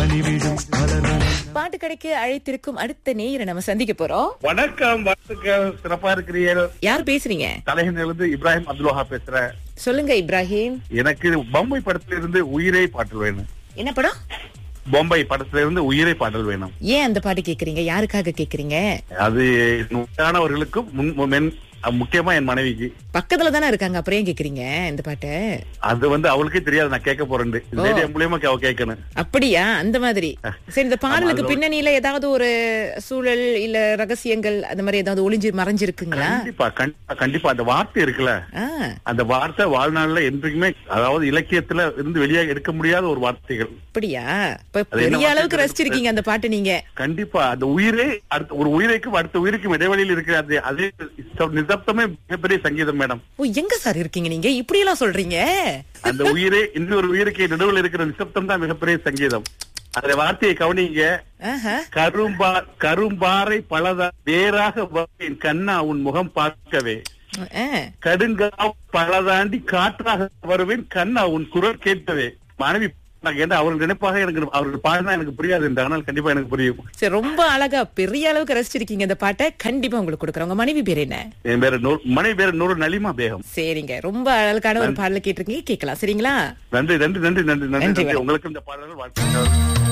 பணிவிடும் மலர்வனம் பாட்டு கடைக்கு அழைத்திருக்கும் அடுத்த நேயரை நம்ம சந்திக்க போறோம் வணக்கம் வாழ்த்துக்கள் சிறப்பா இருக்கிறீர்கள் யார் பேசுறீங்க தலைநகரிலிருந்து இப்ராஹிம் அப்துல் வஹாப் பேசுறேன் சொல்லுங்க இப்ராஹிம் எனக்கு பொம்பை படத்துல இருந்து உயிரை பாடல் வேணும் என்ன படம் பொம்பை படத்துல இருந்து உயிரை பாடல் வேணும் ஏன் அந்த பாட்டு கேக்குறீங்க யாருக்காக கேக்குறீங்க அது நூறானவர்களுக்கும் முன் மென் முக்கியமா என் மனைவிக்கு பக்கத்துல தானே இருக்காங்க அப்புறம் ஏன் கேக்குறீங்க இந்த பாட்டை அது வந்து அவளுக்கே தெரியாது நான் கேட்க போறேன் ரேடியோ மூலியமா அவ கேட்கணும் அப்படியா அந்த மாதிரி சரி இந்த பாடலுக்கு அதோட- பின்னணியில ஏதாவது ஒரு சூழல் இல்ல ரகசியங்கள் அந்த மாதிரி ஏதாவது ஒளிஞ்சு மறைஞ்சிருக்குங்களா கண்டிப்பா கண்டிப்பா கண்டிப்பா அந்த வார்த்தை இருக்குல்ல ஆ, அந்த வார்த்தை வாழ்நாள்ல என்றைக்குமே அதாவது இலக்கியத்துல இருந்து வெளியே எடுக்க முடியாத ஒரு வார்த்தைகள் அப்படியா இப்ப அது என்ன பெரிய அளவுக்கு வார்த்தை? ரசிச்சிருக்கீங்க அந்த பாட்டு நீங்க கண்டிப்பா அந்த உயிரே அடுத்த ஒரு உயிரைக்கும் அடுத்த உயிருக்கும் இடைவெளியில் இருக்கிற அது அதே நிசப்தமே மிகப்பெரிய சங்கீதம் மேடம் ஓ எங்க சார் இருக்கீங்க நீங்க இப்படி எல்லாம் சொல்றீங்க அந்த உயிரே இன்னொரு உயிருக்கு நடுவில் இருக்கிற நிசப்தம் தான் மிகப்பெரிய சங்கீதம் அந்த வார்த்தையை கவனிங்க ஆஹா. கரும்பா கரும்பாறை பலதா வேறாக வந்தேன் கண்ணா உன் முகம் பார்க்கவே ஆ. கடுங்கா பலதாண்டி காற்றாக வருவேன் கண்ணா உன் குரல் கேட்கவே மனைவி நான் ஏன்னா அவர்கள் நினைப்பாக எனக்கு அவர்கள் பாடினா எனக்கு புரியாது என்று ஆனால் கண்டிப்பா எனக்கு புரியும் சரி ரொம்ப அழகா பெரிய அளவுக்கு ரசிச்சிருக்கீங்க இந்த பாட்டை கண்டிப்பா உங்களுக்கு கொடுக்குறோம் உங்க மனைவி பேர் என்ன என் பேரு நூறு மனைவி பேரு நூறு நலிமா பேகம் சரிங்க ரொம்ப அழகான ஒரு பாடல கேட்டிருக்கீங்க கேட்கலாம் சரிங்களா நன்றி நன்றி நன்றி நன்றி நன்றி நன்றி, நன்றி உங்களுக்கு இந்த பாடல்கள் வாழ்த்துக்கள்